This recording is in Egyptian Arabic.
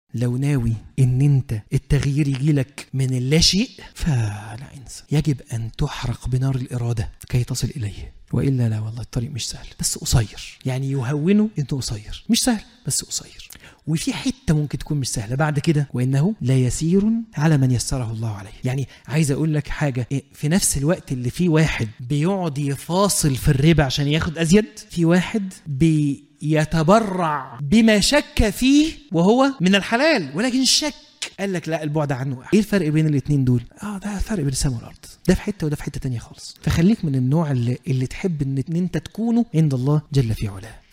لو ناوي ان انت التغيير يجيلك من اللاشيء فلا انسى يجب ان تحرق بنار الاراده كي تصل اليه والا لا والله الطريق مش سهل بس قصير يعني يهونه انه قصير مش سهل بس قصير وفي حته ممكن تكون مش سهله بعد كده وانه لا يسير على من يسره الله عليه يعني عايز اقول لك حاجه إيه، في نفس الوقت اللي فيه واحد بيقعد يفاصل في الربا عشان ياخد ازيد في واحد بيتبرع بما شك فيه وهو من الحلال ولكن شك قال لك لا البعد عنه ايه الفرق بين الاثنين دول اه ده فرق بين السماء والارض ده في حته وده في حته تانية خالص فخليك من النوع اللي, اللي تحب ان إن انت تكونه عند الله جل في علاه